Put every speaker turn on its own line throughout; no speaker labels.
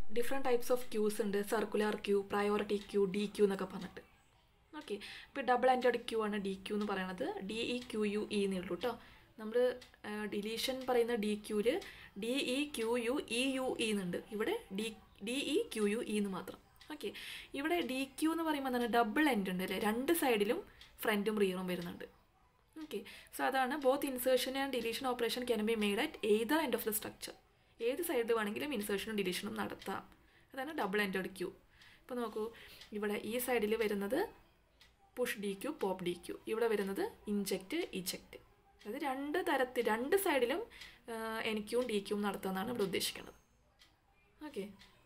different types of queues ഉണ്ട് circular queue priority queue D queue എന്നൊക്കെ പറഞ്ഞിട്ട് okay ഇപ്പോൾ ഡബിൾ ആൻറ്റഡ് ക്യൂ ആണ് ഡി ക്യൂ എന്ന് പറയുന്നത് D E Q U E എന്നേ ഉള്ളൂ കേട്ടോ നമ്മൾ ഡിലീഷൻ പറയുന്ന ഡി ക്യൂല് D E Q U E U E എന്നുണ്ട് ഇവിടെ D D E Q U E എന്ന് മാത്രം ഓക്കെ ഇവിടെ ഡി ക്യൂ എന്ന് പറയുമ്പോൾ എന്താണ് ഡബിൾ എൻഡ് ഉണ്ട് അല്ലേ രണ്ട് സൈഡിലും ഫ്രണ്ടും റിയറും വരുന്നുണ്ട് ഓക്കെ സോ അതാണ് both insertion and deletion operation can be made at either end of the structure ഏത് സൈഡിൽ വേണമെങ്കിലും ഇൻസേർഷനും ഡിലീഷനും നടത്താം അതാണ് ഡബിൾ എൻഡഡ് ക്യൂ ഇപ്പോൾ നോക്കൂ ഇവിടെ ഈ സൈഡിൽ വരുന്നത് push D queue pop D queue ഇവിടെ വരുന്നത് ഇഞ്ചക്റ്റ് ഇജക്റ്റ് അതായത് രണ്ട് തരത്തിൽ രണ്ട് സൈഡിലും എൻ ക്യൂവും ഡി ക്യൂവും നടത്താമെന്നാണ് ഇവിടെ ഉദ്ദേശിക്കുന്നത് ഓക്കെ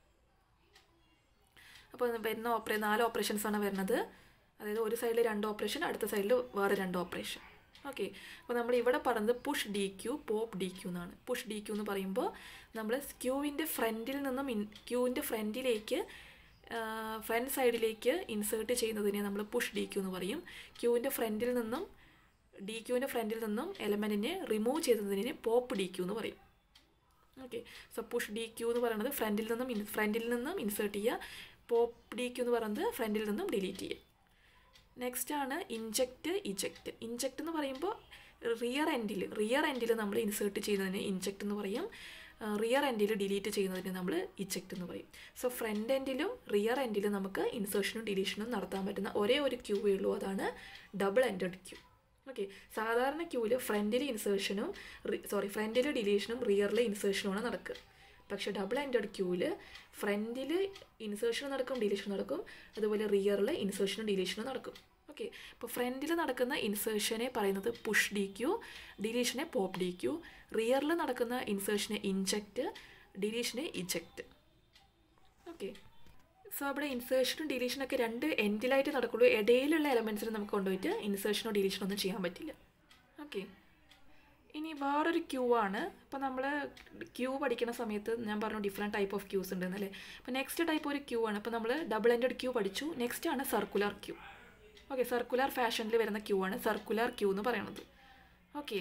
അപ്പോൾ വരുന്ന ഓപ്പറേ നാല് ഓപ്പറേഷൻസ് ആണ് വരുന്നത് അതായത് ഒരു സൈഡിൽ രണ്ട് ഓപ്പറേഷൻ അടുത്ത സൈഡിൽ വേറെ രണ്ട് ഓപ്പറേഷൻ ഓക്കെ അപ്പോൾ നമ്മൾ ഇവിടെ പറയുന്നത് push D queue pop D queue എന്നാണ് പുഷ് ഡി ക്യൂ എന്ന് പറയുമ്പോൾ നമ്മൾ ക്യൂവിൻ്റെ ഫ്രണ്ടിൽ നിന്നും ഇൻ ക്യൂവിൻ്റെ ഫ്രണ്ടിലേക്ക് ഫ്രണ്ട് സൈഡിലേക്ക് ഇൻസേർട്ട് ചെയ്യുന്നതിനെ നമ്മൾ പുഷ് ഡി ക്യൂ എന്ന് പറയും ക്യൂവിൻ്റെ ഫ്രണ്ടിൽ നിന്നും ഡി ക്യൂവിൻ്റെ ഫ്രണ്ടിൽ നിന്നും എലമെൻറ്റിനെ റിമൂവ് ചെയ്യുന്നതിനെ പോപ്പ് ഡി ക്യൂ എന്ന് പറയും okay so push D queue എന്ന് പറയുന്നത് ഫ്രണ്ടിൽ നിന്നും ഇൻ ഫ്രണ്ടിൽ നിന്നും ഇൻസേർട്ട് ചെയ്യുക പോപ്പ് ഡി ക്യൂ എന്ന് പറയുന്നത് ഫ്രണ്ടിൽ നിന്നും ഡിലീറ്റ് ചെയ്യുക നെക്സ്റ്റ് ആണ് ഇഞ്ചക്റ്റ് ഇജക്റ്റ് ഇഞ്ചക്റ്റ് എന്ന് പറയുമ്പോൾ റിയർ എൻഡിൽ റിയർ എൻഡിൽ നമ്മൾ ഇൻസേർട്ട് ചെയ്യുന്നതിന് ഇഞ്ചക്റ്റ് എന്ന് പറയും റിയർ എൻഡിൽ ഡിലീറ്റ് ചെയ്യുന്നതിന് നമ്മൾ ഇജക്റ്റ് എന്ന് പറയും സോ ഫ്രണ്ട് എൻഡിലും റിയർ എൻഡിലും നമുക്ക് ഇൻസേർഷനും ഡിലീഷനും നടത്താൻ പറ്റുന്ന ഒരേ ഒരു ക്യൂവേ ഉള്ളൂ അതാണ് ഡബിൾ എൻഡഡ് ക്യൂ ഓക്കെ സാധാരണ ക്യൂവിൽ ഫ്രണ്ടിൽ ഇൻസേർഷനും സോറി ഫ്രണ്ടിൽ ഡിലീഷനും റിയറിൽ ഇൻസേർഷനുമാണ് നടക്കുക പക്ഷേ ഡബിൾ എൻഡഡ് ക്യൂവിൽ ഫ്രണ്ടിൽ ഇൻസേർഷൻ നടക്കും ഡിലീഷൻ നടക്കും അതുപോലെ റിയറിൽ ഇൻസേർഷനും ഡിലീഷനും നടക്കും ഓക്കെ അപ്പോൾ ഫ്രണ്ടിൽ നടക്കുന്ന ഇൻസേർഷനെ പറയുന്നത് പുഷ് ഡി ക്യൂ ഡിലീഷനെ പോപ്പ് ഡി ക്യൂ റിയറിൽ നടക്കുന്ന ഇൻസേർഷനെ ഇൻജക്റ്റ് ഡിലീഷനെ ഇജക്റ്റ് ഓക്കെ സോ അവിടെ ഇൻസേർഷനും ഡിലീഷനും ഒക്കെ രണ്ട് എൻഡിലായിട്ട് നടക്കുള്ളൂ ഇടയിലുള്ള എലമെൻസിന് നമുക്ക് കൊണ്ടുപോയിട്ട് ഇൻസേർഷനോ ഡിലീഷനോ ഒന്നും ചെയ്യാൻ പറ്റില്ല ഓക്കെ ഇനി വേറൊരു ക്യൂ ആണ് അപ്പോൾ നമ്മൾ ക്യൂ പഠിക്കുന്ന സമയത്ത് ഞാൻ പറഞ്ഞു ഡിഫറെൻറ്റ് ടൈപ്പ് ഓഫ് ക്യൂസ് ഉണ്ടെന്നല്ലേ അപ്പോൾ നെക്സ്റ്റ് ടൈപ്പ് ഒരു ക്യൂ ആണ് അപ്പോൾ നമ്മൾ ഡബിൾ എൻഡഡ് ക്യൂ പഠിച്ചു നെക്സ്റ്റ് ആണ് സർക്കുലർ ക്യൂ ഓക്കെ സർക്കുലർ ഫാഷനിൽ വരുന്ന ക്യൂ ആണ് സർക്കുലർ ക്യൂ എന്ന് പറയുന്നത് ഓക്കെ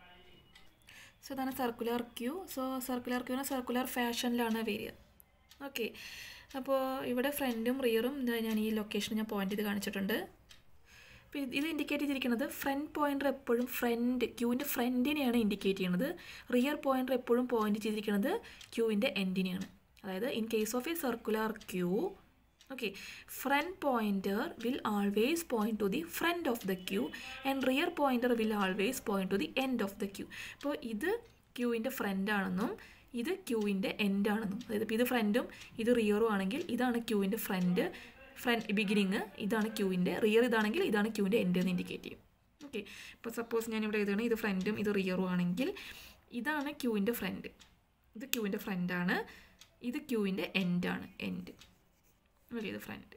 സോ ഇതാണ് സർക്കുലർ ക്യൂ സോ സർക്കുലർ ക്യൂവിന് സർക്കുലർ ഫാഷനിലാണ് വരിക ഓക്കെ അപ്പോൾ ഇവിടെ ഫ്രണ്ടും റിയറും ഞാൻ ഈ ലൊക്കേഷൻ ഞാൻ പോയിന്റ് ചെയ്ത് കാണിച്ചിട്ടുണ്ട് അപ്പോൾ ഇത് ഇൻഡിക്കേറ്റ് ചെയ്തിരിക്കുന്നത് ഫ്രണ്ട് പോയിൻ്റർ എപ്പോഴും ഫ്രണ്ട് ക്യൂവിൻ്റെ ഫ്രണ്ടിനെയാണ് ഇൻഡിക്കേറ്റ് ചെയ്യുന്നത് റിയർ പോയിൻ്റർ എപ്പോഴും പോയിന്റ് ചെയ്തിരിക്കുന്നത് ക്യൂവിൻ്റെ എൻഡിനെയാണ് അതായത് in case of a circular queue okay front pointer will always point to the front of the queue and rear pointer will always point to the end of the queue അപ്പോൾ ഇത് ക്യൂവിൻ്റെ front ആണെന്നും ഇത് ക്യൂവിൻ്റെ end ആണെന്നും അതായത് ഇപ്പോൾ ഇത് ഫ്രണ്ടും ഇത് റിയറും ആണെങ്കിൽ ഇതാണ് ക്യൂവിൻ്റെ ഫ്രണ്ട് ഫ്രണ്ട് ബിഗിനിങ് ഇതാണ് ക്യൂവിൻ്റെ റിയർ ഇതാണെങ്കിൽ ഇതാണ് ക്യൂവിൻ്റെ എൻഡ് എന്ന് ഇൻഡിക്കേറ്റ് ചെയ്യും ഓക്കെ ഇപ്പോൾ സപ്പോസ് ഞാൻ ഇവിടെ എഴുതുകയാണ് ഇത് ഫ്രണ്ടും ഇത് റിയറും ആണെങ്കിൽ ഇതാണ് ക്യൂവിൻ്റെ ഫ്രണ്ട് ഇത് ക്യൂവിൻ്റെ ഫ്രണ്ടാണ് ഇത് ക്യൂവിൻ്റെ എൻഡാണ് എൻഡ് ഓക്കെ ഇത് ഫ്രണ്ട്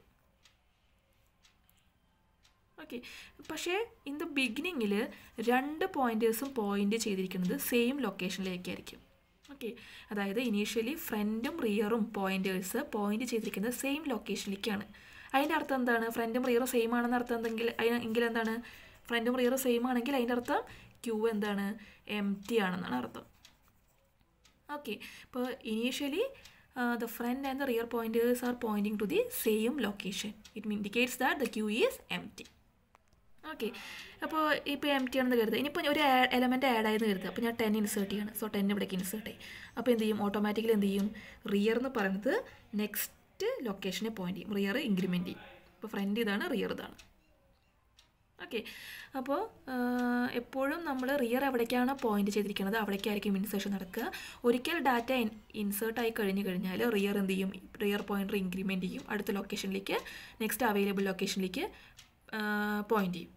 ഓക്കെ പക്ഷേ ഇൻ ദ ബിഗിനിങ്ങിൽ രണ്ട് പോയിൻറ്റേഴ്സും പോയിൻ്റ് ചെയ്തിരിക്കുന്നത് സെയിം ലൊക്കേഷനിലേക്കായിരിക്കും ഓക്കെ അതായത് ഇനീഷ്യലി ഫ്രണ്ടും റിയറും പോയിൻറ്റേഴ്സ് പോയിൻ്റ് ചെയ്തിരിക്കുന്നത് സെയിം ലൊക്കേഷനിലേക്കാണ് അതിൻ്റെ അർത്ഥം എന്താണ് ഫ്രണ്ടും റിയറും സെയിം ആണെന്ന് അർത്ഥം എന്തെങ്കിൽ എങ്കിൽ എന്താണ് ഫ്രണ്ടും റിയറും സെയിം ആണെങ്കിൽ അതിൻ്റെ അർത്ഥം ക്യൂ എന്താണ് എം ടി ആണെന്നാണ് അർത്ഥം ഓക്കെ അപ്പോൾ initially the front and the rear pointers are pointing to the same location it indicates that the queue is empty okay അപ്പോൾ ഇപ്പോൾ എം ടി ആണെന്ന് കരുതുക ഇനിയിപ്പോൾ ഒരു എലമെൻറ്റ് ആഡ് ആയെന്ന് കരുതുക അപ്പോൾ ഞാൻ ടെൻ ഇൻസേർട്ട് ചെയ്യാണ് സോ ടെൻ ഇവിടേക്ക് ഇൻസേർട്ട് ചെയ്യും അപ്പോൾ എന്ത് ചെയ്യും ഓട്ടോമാറ്റിക്കലി എന്ത് ചെയ്യും റിയർ എന്ന് പറയുന്നത് നെക്സ്റ്റ് ലൊക്കേഷനെ പോയിന്റ് ചെയ്യും റിയർ ഇൻക്രിമെൻറ്റ് ചെയ്യും അപ്പോൾ ഫ്രണ്ട് ഇതാണ് റിയർ ഇതാണ് ഓക്കെ അപ്പോൾ എപ്പോഴും നമ്മൾ റിയർ എവിടേക്കാണ് പോയിന്റ് ചെയ്തിരിക്കുന്നത് അവിടേക്കായിരിക്കും ഇൻസേർഷൻ നടക്കുക ഒരിക്കൽ ഡാറ്റ ഇൻസേർട്ട് ആയി കഴിഞ്ഞ് കഴിഞ്ഞാൽ റിയർ എന്ത് ചെയ്യും റിയർ പോയിൻ്റർ ഇൻക്രിമെൻറ്റ് ചെയ്യും അടുത്ത ലൊക്കേഷനിലേക്ക് നെക്സ്റ്റ് അവൈലബിൾ ലൊക്കേഷനിലേക്ക് പോയിന്റ് ചെയ്യും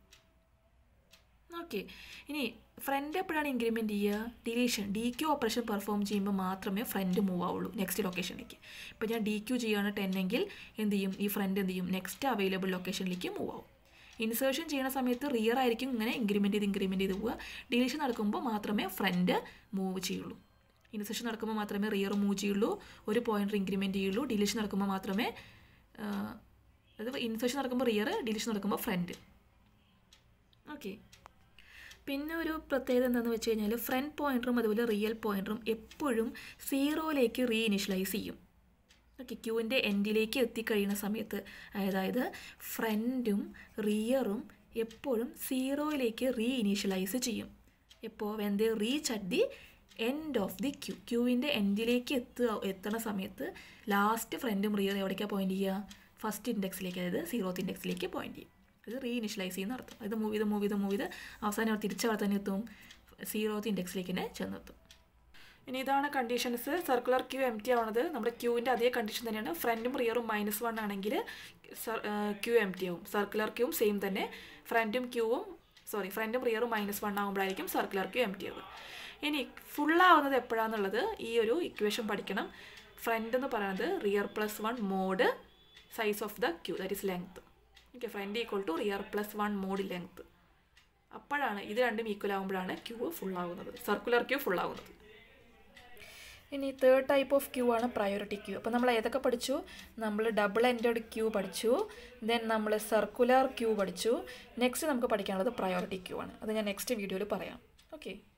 ഓക്കെ ഇനി ഫ്രണ്ട് എപ്പോഴാണ് ഇൻക്രിമെൻറ്റ് ചെയ്യുക deletion D queue operation perform ചെയ്യുമ്പോൾ മാത്രമേ ഫ്രണ്ട് മൂവ് ആവുള്ളൂ നെക്സ്റ്റ് ലൊക്കേഷനിലേക്ക് ഇപ്പോൾ ഞാൻ ഡി ക്യൂ ചെയ്യുകയാണ് ടെൻ എങ്കിൽ എന്ത് ചെയ്യും ഈ ഫ്രണ്ട് എന്ത് ചെയ്യും നെക്സ്റ്റ് അവൈലബിൾ ലൊക്കേഷനിലേക്ക് മൂവ് ആവും ഇൻസേർഷൻ ചെയ്യുന്ന സമയത്ത് റിയർ ആയിരിക്കും ഇങ്ങനെ ഇൻക്രിമെൻറ്റ് ചെയ്ത് ഇൻക്രിമെൻറ്റ് ചെയ്ത് പോവുക ഡിലീഷൻ നടക്കുമ്പോൾ മാത്രമേ ഫ്രണ്ട് മൂവ് ചെയ്യുള്ളൂ ഇൻസേർഷൻ നടക്കുമ്പോൾ മാത്രമേ റിയർ മൂവ് ചെയ്യുള്ളൂ ഒരു പോയിൻ്റർ ഇൻക്രിമെൻറ്റ് ചെയ്യുള്ളൂ ഡിലീഷൻ നടക്കുമ്പോൾ മാത്രമേ അതായത് ഇൻസേർഷൻ നടക്കുമ്പോൾ റിയർ ഡിലീഷൻ നടക്കുമ്പോൾ ഫ്രണ്ട് ഓക്കെ പിന്നെ ഒരു പ്രത്യേകത എന്താണെന്ന് വെച്ച് കഴിഞ്ഞാൽ ഫ്രണ്ട് പോയിൻറ്ററും അതുപോലെ റിയൽ പോയിൻറ്ററും എപ്പോഴും സീറോയിലേക്ക് റീ ഇനിഷ്യലൈസ് ചെയ്യും ഓക്കെ ക്യൂവിൻ്റെ എൻഡിലേക്ക് എത്തിക്കഴിയുന്ന സമയത്ത് അതായത് ഫ്രണ്ടും റിയറും എപ്പോഴും സീറോയിലേക്ക് റീ ഇനീഷ്യലൈസ് ചെയ്യും എപ്പോൾ when they reach at the end of the queue ക്യൂവിൻ്റെ എൻഡിലേക്ക് എത്തുക എത്തണ സമയത്ത് ലാസ്റ്റ് ഫ്രണ്ടും റിയർ എവിടേക്കാണ് പോയിന്റ് ചെയ്യുക ഫസ്റ്റ് ഇൻഡെക്സിലേക്ക് അതായത് സീറോത്ത് ഇൻഡെക്സിലേക്ക് പോയിന്റ് ചെയ്യും അത് റീ ഇനിഷ്യലൈസ് ചെയ്യുന്ന അർത്ഥം ഇത് മൂവ് ചെയ്ത് മൂവ് ചെയ്ത് മൂവ് ചെയ്ത് അവസാനം അവർ തിരിച്ചവിടെ തന്നെ എത്തും സീറോത്ത് ഇൻഡെക്സിലേക്ക് തന്നെ ചെന്നെത്തും ഇനി ഇതാണ് conditions circular queue empty ആവുന്നത് നമ്മുടെ ക്യൂവിൻ്റെ അതേ കണ്ടീഷൻ തന്നെയാണ് ഫ്രണ്ടും റിയറും മൈനസ് വൺ ആണെങ്കിൽ ക്യൂ എം ടി ആവും സർക്കുലർ ക്യൂവും സെയിം തന്നെ ഫ്രണ്ടും ക്യൂവും സോറി ഫ്രണ്ടും റിയറും മൈനസ് വൺ ആകുമ്പോഴായിരിക്കും സർക്കുലർ ക്യൂ എം ടി ആവുക ഇനി ഫുള്ളാവുന്നത് എപ്പോഴാണെന്നുള്ളത് ഈ ഒരു ഇക്വേഷൻ പഠിക്കണം ഫ്രണ്ട് എന്ന് പറയുന്നത് rear plus one mod size of the queue that is length okay front equal to rear plus one mod length അപ്പോഴാണ് ഇത് രണ്ടും ഈക്വൽ ആകുമ്പോഴാണ് ക്യൂ ഫുള്ളാവുന്നത് സർക്കുലർ ക്യൂ ഫുള്ളാവുന്നത് ഇനി തേർഡ് ടൈപ്പ് ഓഫ് ക്യൂ ആണ് പ്രയോറിറ്റി ക്യൂ അപ്പോൾ നമ്മൾ ഏതൊക്കെ പഠിച്ചു നമ്മൾ ഡബിൾ എൻഡഡ് ക്യൂ പഠിച്ചു ദെൻ നമ്മൾ സർക്കുലർ ക്യൂ പഠിച്ചു നെക്സ്റ്റ് നമുക്ക് പഠിക്കാനുള്ളത് പ്രയോറിറ്റി ക്യൂ ആണ് അത് ഞാൻ നെക്സ്റ്റ് വീഡിയോയിൽ പറയാം ഓക്കെ